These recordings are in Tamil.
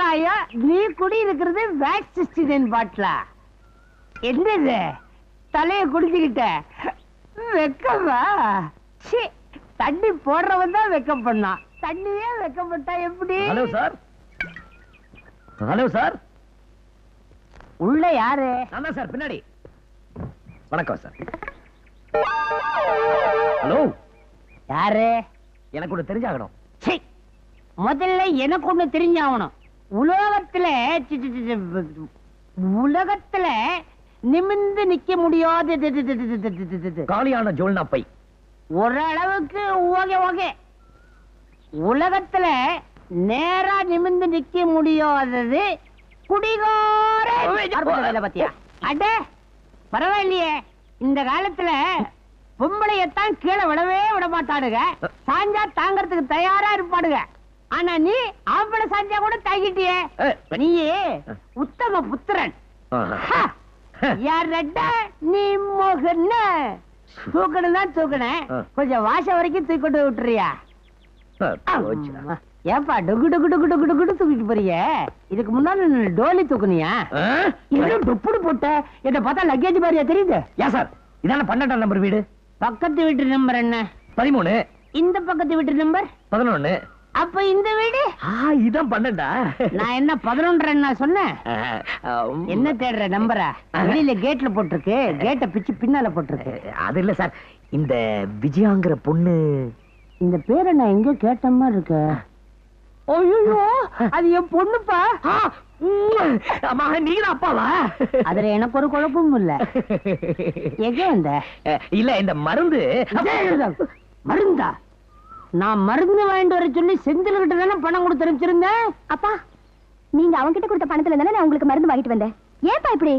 அநியாயம் நீ குடி இருக்கிறது வேக்ஸ் சிஸ்டின் பாட்டிலா என்னது தலைய குடிச்சுக்கிட்ட வெக்கமா ச்சீ தண்ணி போடுறவன் தான் வெக்கம் பண்ணான் தண்ணியே வெக்கப்பட்டா எப்படி ஹலோ சார் ஹலோ சார் உள்ள யாரு நான் தான் சார் பின்னாடி வணக்கம் சார் ஹலோ யாரு எனக்கு ஒண்ணு தெரிஞ்சாகணும் ச்சீ முதல்ல எனக்கு ஒண்ணு தெரிஞ்சாகணும் உலகத்துல சி, சி, சி, சி, உலகத்துல நிமிந்து நிக்க முடியாத து, து, து, து, து, து, து, து, து. காலியான ஜோல்னா பை ஓரளவுக்கு ஓகே ஓகே உலகத்துல நேரா நிமிந்து நிக்க முடியாதது குடிகார வேலை பத்தியா அட பரவாயில்லையே இந்த காலத்துல பொம்பளையத்தான் கீழே விடவே விட மாட்டானுங்க சாஞ்சா தாங்கறதுக்கு தயாரா இருப்பானுங்க ஆனா நீ ஆம்பளை சாஞ்சா கூட தாங்கிட்டியே ஏய், நீயே உத்தம புத்திரன் ஆஹா. யாரடா நீ மோகன தூக்கணும் தான் தூக்கணும் ஆ. கொஞ்சம் வாசம் வரைக்கும் தூக்கிட்டு விட்டுறியா போச்சுடா. ஆமா. ஏப்பா டுகு டுகு டுகு டுகு டுகுன்னு தூக்கிட்டு போறீங்க இதுக்கு முன்னாடி நீ டோலி தூக்குனியா ஆ? இன்னும் டொப்புடு போட்ட என்ன பார்த்தா லக்கேஜ் மாதிரியா தெரியுது ஏன் சார் இதான பன்னெண்டாம் நம்பர் வீடு பக்கத்து வீட்டு நம்பர் என்ன பதிமூணு இந்த பக்கத்து வீட்டு நம்பர் பதினொன்னு அப்ப இந்த வீடு ஆ இதான் பன்னெண்டா நான் என்ன பதினொன்றரை நான் சொன்னேன் ஆ, ஆ, உம். என்ன தேடுற நம்பரா வெளியில கேட்ல போட்டிருக்கு கேட்ட பிச்சு பின்னால போட்டிருக்கு அது இல்ல சார் இந்த விஜயாங்கிற பொண்ணு இந்த பேரை நான் எங்க கேட்ட மாதிரி இருக்கு ஐயோ அது என் பொண்ணுப்பா ஆ, உம். அம்மா நீங்க அப்பாவா அதுல எனக்கு ஒரு குழப்பமும் இல்ல எங்க வந்த இல்ல இந்த மருந்து மருந்தா நான் மருந்து வாங்கிட்டு வர சொல்லி செந்தில் கிட்ட தானே பணம் கொடுத்து அனுப்பிச்சிருந்தேன் அப்பா நீங்க அவங்க கிட்ட கொடுத்த பணத்துல தானே நான் உங்களுக்கு மருந்து வாங்கிட்டு வந்தேன் ஏன்பா இப்படி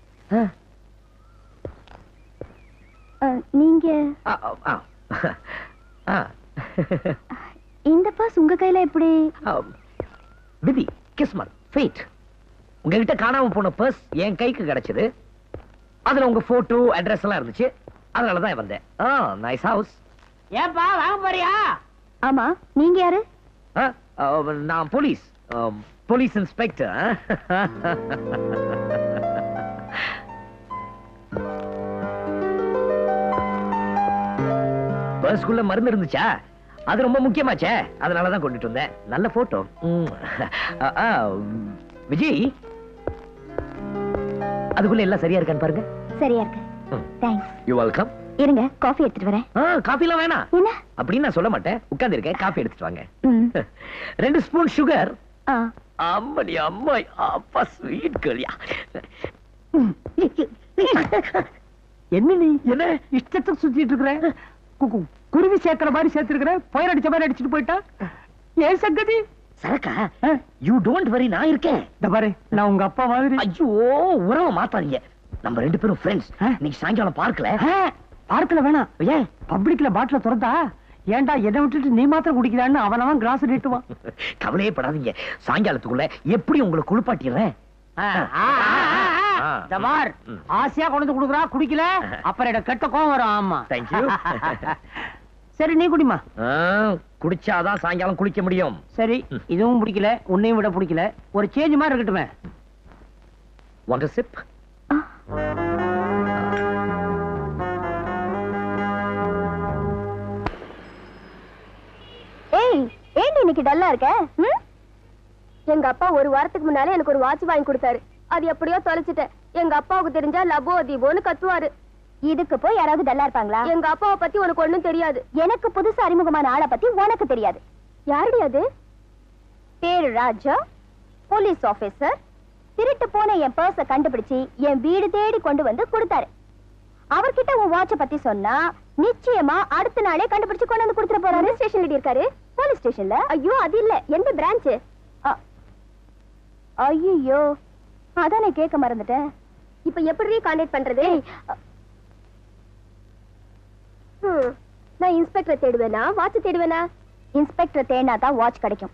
அஹ், நீங்க ஆ, ஆ, ஆ. இந்த பாஸ் உங்க கையில எப்படி ஆ, விதி கிஸ்மத் ஃபேட் உங்ககிட்ட காணாம போன பர்ஸ் என் கைக்கு கிடைச்சது அதுல உங்க போட்டோ அட்ரஸ் எல்லாம் இருந்துச்சு அதனால தான் வந்தேன் ஆ நைஸ் ஹவுஸ் ஏப்பா வாங்க போறியா ஆமா நீங்க யாரு நான் போலீஸ் போலீஸ் இன்ஸ்பெக்டர் பர்ஸ்க்குள்ள மருந்து இருந்துச்சா அது ரொம்ப முக்கியமாச்சே அதனால தான் கொண்டுட்டு வந்தேன் நல்ல போட்டோ விஜய் அதுக்குள்ள எல்லாம் சரியா இருக்கான்னு பாருங்க சரியா இருக்கு ம். தேங்க்ஸ் யூ வெல்கம் இருங்க காஃபி எடுத்துட்டு வரேன் காஃபிலாம் வேணாம் என்ன அப்படின்னு நான் சொல்ல மாட்டேன் உட்கார்ந்து இருக்கேன் காஃபி எடுத்துட்டு வாங்க ம். ரெண்டு ஸ்பூன் சுகர் ஆ. அம்மடி அம்மாய் அப்பா ஸ்வீட் கலியா என்ன நீ என்ன இஷ்டத்துக்கு சுத்திட்டு இருக்கிற கு- கு- குருவி சேர்க்கிற மாதிரி சேர்த்திருக்கிற புயல் அடிச்ச மாதிரி அடிச்சிட்டு போயிட்டா ஏன் சங்கதி சரக்கா ஆ, யூ டோன்ட் வரி நான் இருக்கேன் இந்த பாரு நான் உங்க அப்பா மாதிரி ஐயோ உறவை மாத்தாதீங்க நம்ம ரெண்டு பேரும் ஃப்ரெண்ட்ஸ் ஆ. நீங்க சாயங்காலம் பார்க்கல ஆ, பார்க்கல வேணாம் ஏன் பப்ளிக்ல பாட்டில திறந்தா ஏன்டா என்னை விட்டுட்டு நீ மாத்திரம் குடிக்கிறான்னு அவனவன் கிளாஸ் நீட்டுவான் கவலையே படாதீங்க சாயங்காலத்துக்குள்ள எப்படி உங்களை குளிப்பாட்டிடுறேன் ஆ, ஆ, ஆ, ஆ, ஆ. இந்த பார் ம். ஆசையா கொண்டு வந்து கொடுக்குறா குடிக்கல அப்புறம் எனக்கு கெட்ட கோவம் வரும் ஆமா Thank you. சரி நீ குடிமா ஆ, குடிச்சாதான் சாயங்காலம் குளிக்க முடியும் சரி ம். இதுவும் பிடிக்கல உன்னையும் விட பிடிக்கல ஒரு சேஞ்ச் மாதிரி இருக்கட்டுமே வாண்ட் சிப் ஏய் ஏண்டி இன்னைக்கு டல்லா இருக்க ம்? எங்க அப்பா ஒரு வாரத்துக்கு முன்னால எனக்கு ஒரு வாட்ச் வாங்கி கொடுத்தாரு அது எப்படியோ தொலைச்சிட்டேன் எங்க அப்பாவுக்கு தெரிஞ்சா லபோ தீபோன்னு கத்துவாரு இதுக்கு போய் யாராவது டல்லா இருப்பாங்களா எங்க அப்பாவை பத்தி உனக்கு ஒண்ணும் தெரியாது எனக்கு புதுசா அறிமுகமான ஆளை பத்தி உனக்கு தெரியாது யாருடி அது பேரு ராஜா போலீஸ் ஆபீசர் திருட்டு போன என் பர்ஸ கண்டுபிடிச்சு என் வீடு தேடி கொண்டு வந்து கொடுத்தாரு அவர்கிட்ட உன் வாட்ச பத்தி சொன்னா நிச்சயமா அடுத்த நாளே கண்டுபிடிச்சு கொண்டு வந்து கொடுத்துட போறாரு ஸ்டேஷன்ல இருக்காரு போலீஸ் ஸ்டேஷன்ல ஐயோ அது இல்ல எந்த பிரான்ச் ஐயோ அதான் நான் கேட்க மறந்துட்டேன் இப்ப எப்படி கான்டாக்ட் பண்றது ஹம், நான் இன்ஸ்பெக்டர் தேடுவேனா வாட்ச் தேடுவேனா இன்ஸ்பெக்டர் தேடினா தான் வாட்ச் கிடைக்கும்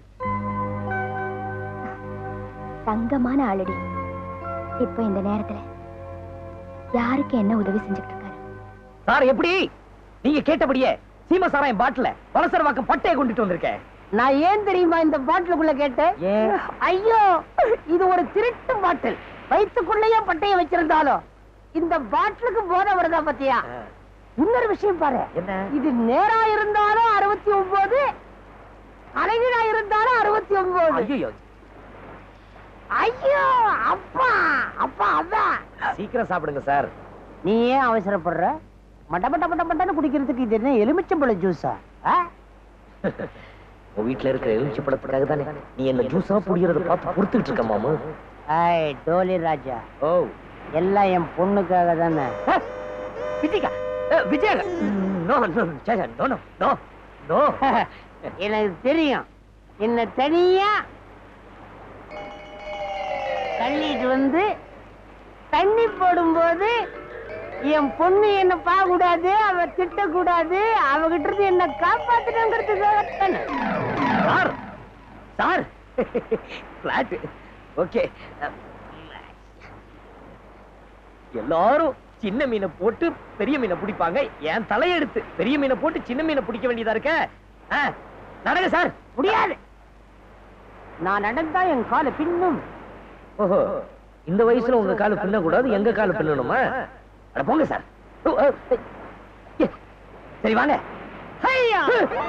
தங்கமான ஆளடி இப்ப இந்த நேரத்துல யாருக்கு என்ன உதவி செஞ்சுட்டு இருக்காரு சார் எப்படி நீங்க கேட்டபடியே சீம சாராயம் பாட்டில வலசர வாக்கம் பட்டையை கொண்டுட்டு வந்திருக்கேன் நான் ஏன் தெரியுமா இந்த பாட்டிலுக்குள்ள கேட்டேன் ஏன்? ஐயோ இது ஒரு திருட்டு பாட்டில் வயிற்றுக்குள்ளேயே பட்டைய வச்சிருந்தாலும் இந்த பாட்டிலுக்கு போதை வருதா பத்தியா இன்னொரு விஷயம் பாரு என்ன? இது நேரா இருந்தாலும் அறுபத்தி ஒன்பது அழகிடா இருந்தாலும் அறுபத்தி ஒன்பது ஐயோ ஐயோ அப்பா அப்பா அதான் சீக்கிரம் சாப்பிடுங்க சார் நீ ஏன் அவசரப்படுற மட்ட மட்ட மட்ட மட்டன்னு குடிக்கிறதுக்கு இது என்ன எலுமிச்சம்பழ ஜூஸா உன் வீட்டுல இருக்கிற எலுமிச்சி பழத்துக்காக தானே நீ என்ன ஜூஸா புடிக்கிறத பார்த்து பொறுத்துக்கிட்டு இருக்க மாமு ஐய் டோலி ராஜா ஓ எல்லாம் என் பொண்ணுக்காக தானே விஜய்கா Vijay no no no no no no எனக்கு தெரியும் என்ன தனியா தள்ளிட்டு வந்து தண்ணி போடும்போது என் பொண்ணு என்ன பார்க்க கூடாது அவ திட்டக்கூடாது அவகிட்ட இருந்து என்ன காப்பாத்துறங்கிறதுக்காக தானே சார் சார் பிளாட் ஓகே எல்லாரும் சின்ன மீனை போட்டு பெரிய மீனை பிடிப்பாங்க என் தலையெடுத்து பெரிய மீனை போட்டு சின்ன மீனை பிடிக்க வேண்டியதா இருக்க ஆ, நடங்க சார் முடியாது நான் நடந்தா என் காலை பின்னும் ஓஹோ இந்த வயசுல உங்க கால பின்ன கூடாது எங்க கால பின்னணுமா அட போங்க சார் ஓ, ஓ, ஏ, சரி வாங்க ஐயா!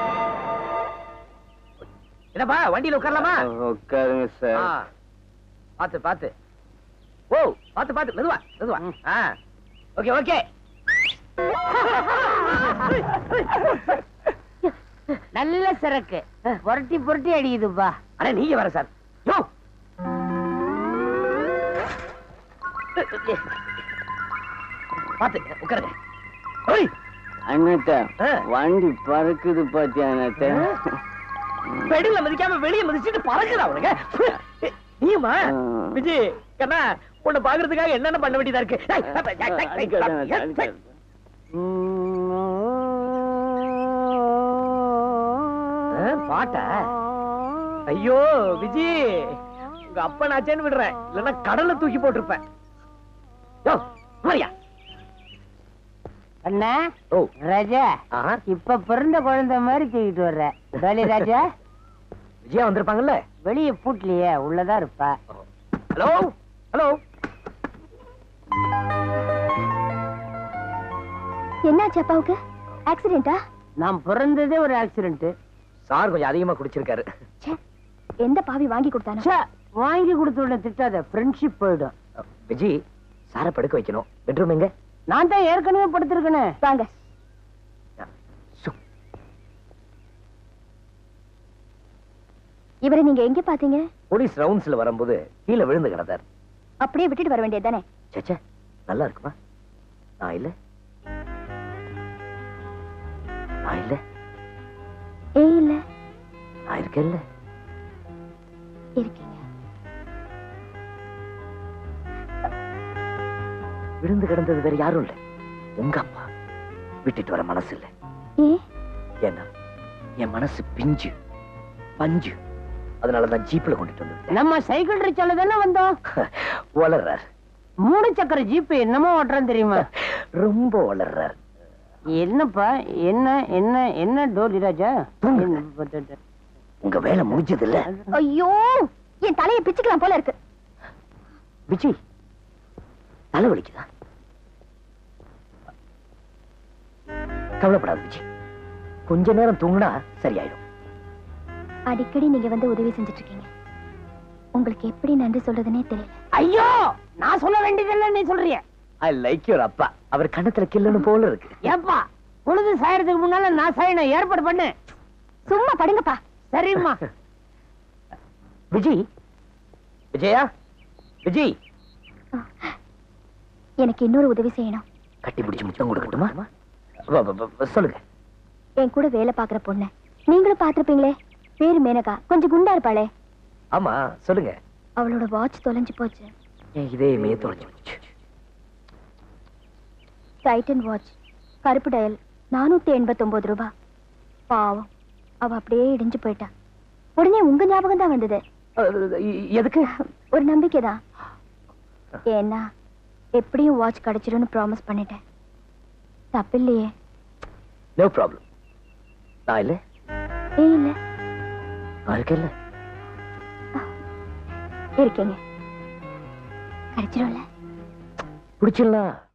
என்னப்பா வண்டியில உட்காரலாமா உட்காருங்க ஆ. சார் பாத்து பாத்து ஓ பாத்து பாத்து மெதுவா மெதுவா ஆ ஓகே ஓகே நல்ல சரக்கு புரட்டி புரட்டி அடிக்குதுப்பா அட நீங்க வர சார் யோ பாத்து உட்காருங்க ஓய் அண்ணாத்த ஆ. வண்டி பறக்குது பாத்தியா அண்ணாத்த பெடில மதிக்காம வெளிய மதிச்சிட்டு பறக்குதா அவனுங்க நீயுமா ஆ. விஜய் கண்ணா உன்னை பாக்குறதுக்காக என்னென்ன பண்ண வேண்டியதா இருக்கு டேய், டேய், டேய், டேய், டேய், அடிக்காத டேய், அண்ணாத்த, டேய். அடிக்காத. ஆ, பாட்டா ஐயோ விஜி உங்க அப்பா நாச்சேன்னு விடுறேன் இல்லன்னா கடல்ல தூக்கி போட்டிருப்பேன் யோ, மாரியா அண்ணா ஓ ராஜா ஆஹா இப்ப பிறந்த குழந்தை மாதிரி தூக்கிட்டு வர்ற டோலி ராஜா விஜயா வந்திருப்பாங்கல்ல வெளிய பூட்டலையே உள்ளதான் இருப்பா ஹலோ ஹலோ என்னாச்சு அப்பாவுக்கு ஆக்சிடென்ட்டா நான் பிறந்ததே ஒரு ஆக்சிடென்ட் சார் கொஞ்சம் அதிகமா குடிச்சிருக்காரு ச்சே எந்த பாவி வாங்கி கொடுத்தானோ வாங்கி கொடுத்த உடனே திட்டாத ஃப்ரெண்ட்ஷிப் போயிடும் விஜி சாரை படுக்க வைக்கணும் பெட்ரூம் எங்க நான் தான் ஏற்கனவே படுத்திருக்கேனே வாங்க சு. இவரை நீங்க எங்க பாத்தீங்க போலீஸ் ரவுண்ட்ஸ்ல வரும்போது கீழே விழுந்து கிடந்தார் அப்படியே விட்டுட்டு வர வேண்டியதுதானே சேச்சே நல்லா இருக்குமா நான் இல்ல நான் இல்ல ஏ இல்ல நான் இருக்கேன்ல இருக்கீங்க விழுந்து கிடந்தது வேற யாரும் இல்ல உங்க அப்பா விட்டுட்டு வர மனசு இல்ல ஏ ஏன்னா என் மனசு பிஞ்சு பஞ்சு அதனாலதான் ஜீப்ல கொண்டுட்டு வந்து நம்ம சைக்கிள் ரிச்சால தானே வந்தோம் வளர்றார் மூணு சக்கர ஜீப் என்னமோ ஓட்டுறேன் தெரியுமா ரொம்ப வளர்றார் என்னப்பா என்ன என்ன என்ன டோலி ராஜா தூங்கு. என்ன பட்டு- உங்க வேலை முடிஞ்சது இல்ல ஐயோ என் தலையை பிச்சுக்கலாம் போல இருக்கு விஜய் தலை வலிக்குதா கவலைப்படாத விஜய் கொஞ்ச நேரம் தூங்கினா சரியாயிடும் அடிக்கடி நீங்க வந்து உதவி செஞ்சுட்டு இருக்கீங்க உங்களுக்கு எப்படி நன்றி சொல்றதுனே தெரியல ஐயோ நான் சொல்ல வேண்டியதில்லை நீ சொல்றிய ஐ லைக் யுவர் அப்பா அவர் கண்ணத்துல கில்லணும் போல இருக்கு ஏப்பா பொழுது சாயறதுக்கு முன்னால நான் சாயணும் ஏற்பாடு பண்ணு சும்மா படுங்கப்பா சரிம்மா விஜய் விஜயா விஜய் எனக்கு இன்னொரு உதவி செய்யணும் கட்டி பிடிச்சு முத்தம் கொடுக்கட்டுமா வ- வ- வ- சொல்லுங்க என் கூட வேலை பாக்குற பொண்ணு நீங்களும் பாத்திருப்பீங்களே பேரு மேனகா கொஞ்சம் குண்டா இருப்பாளே ஆமா சொல்லுங்க அவளோட வாட்ச் தொலைஞ்சு போச்சு என் இதயமே தொலைஞ்சு போச்சு டைட்டன் வாட்ச் கருப்பு டயல் நானூத்தி எண்பத்தி ரூபாய் பாவம் அவ அப்படியே இடிஞ்சு போயிட்டா உடனே உங்க ஞாபகம் தான் வந்தது அஹ், எ- எதுக்கு ஒரு நம்பிக்கை தான் ஏன்னா எப்படியும் வாட்ச் கிடைச்சிடும்னு ப்ராமிஸ் பண்ணிட்டேன் தப்பில்லையே நோ ப்ராப்ளம் நான் இல்ல ஏ இல்ல இருக்கல இருக்கேங்க கிடைச்சிரும்ல பிடிச்சிடலாம்